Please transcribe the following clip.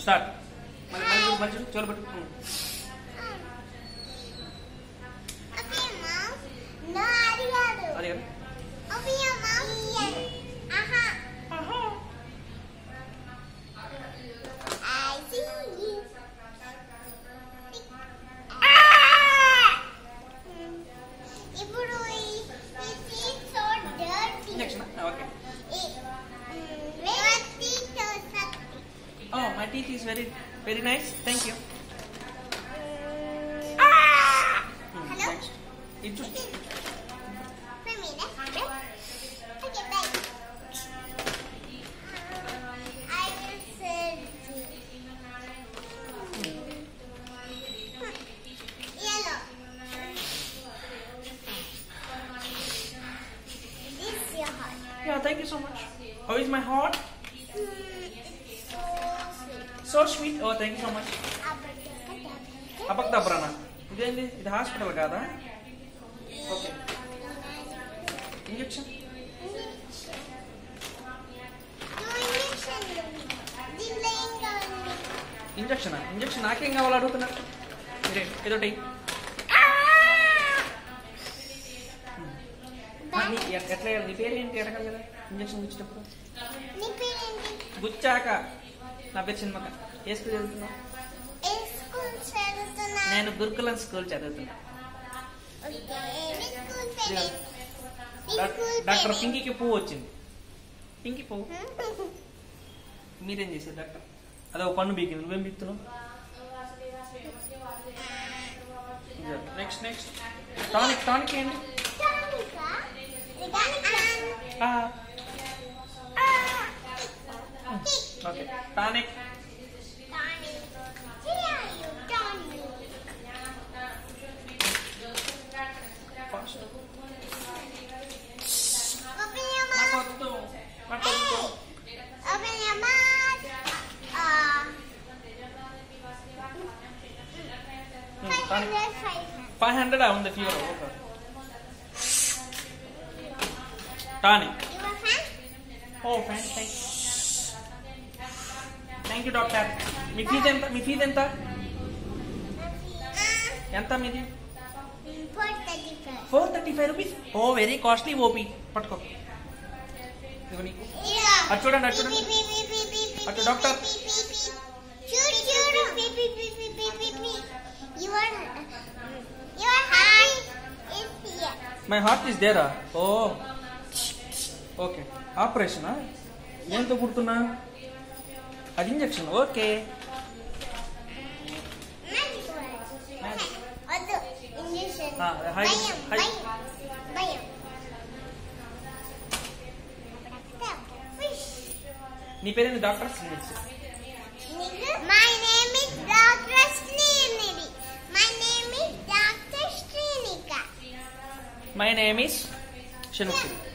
Start మళ్ళీ మళ్ళీ చూడు, మళ్ళీ చూడు, చెవులు పెట్టు ఉమ్. Okay, Mom. No, అది కాదు. అది కదా Okay, Mom. ఆహా. I see you. ఇప్పుడు ఈ- ఈ teeth so dirty. Injection okay ఈ- మ్, your teeth so dirty. Oh my teeth is very very nice thank you Hello? ఇది చూడు Wait a minute. Okay, bye. I will serve you. Yellow. This is your heart. Yeah thank you so much how is my heart Hmm, it's so sweet. So sweet oh thank you so much Abracadabra. అబక్దబ్రానా ఇదేంటి ఇది hospital కాదా okay injection No injection. దీంట్లో ఏం కావాలి? Injection injection నాకేం కావాలో అడుగుతున్నారు మీరే ఏదో ఒకటి ఆ, నీ ఎ- ఎట్లా నీ పేరు ఏంటి అడగాలి కదా ఇంజక్షన్ ఇచ్చేటప్పుడు నీ పేరేంటి? గుచ్చాక నా పేరు సినిమాక ఏ స్కూల్ చదువుతున్నావు ఏ స్కూల్ చదువుతున్నా? నేను గురుకులం స్కూల్ చదువుతున్నా ఓకే, నీ స్కూల్ పేరు? నీ డాక్- స్కూల్ డాక్టర్ పేరు? పింకీకి పువ్వు వచ్చింది పింకీ పువ్వు హ్మ్? మీరేం చేశారు డాక్టర్ అదే ఒక పన్ను బీకింది నువ్వేం బీక్తున్నావు నెక్స్ట్ నెక్స్ట్ టానిక్ టానిక్ ఏంటి టానికా? ఇది టానికా? ఆ, ఆ. Okay tonic tonic. Here are you, tonic. Fast Open your నాకు mouth. వద్దు నాకు వద్దు Open your mouth. Ah. Hmm, tonic 500, 500. Five hundred ఉంది fever okay tonic You a fan? Oh fan thank thank you doctor మీ fees ఎంత మీ fees ఎంత Ah. ఎంత మీది Four thirty-five. Four thirty five rupees oh very costly ఓపీ పట్టుకో ఇదిగో నీకు ఇలా. అటు చూడండి, అటు చూడండి. పీ, పీ, పీ, పీ, పీ, పీ, అటు పీ, డాక్టర్. పీ, పీ, పీ. చూడు చూడు పీ, పీ, పీ, పీ, పీ, పీ, P. Your, your heart is here. My heart is దేరా ఓ ఓకే ఆపరేషనా దేంతో కుడుతున్నా అది injection okay Magic words. Magic. వద్దు. Injection. Ah, hide- భయం, hide. భయం, భయం. Fish. నీ పేరేంటి doctor Smith My name is Dr. Srinidhi. My name is Dr. Srinika. My name is Shanmukhi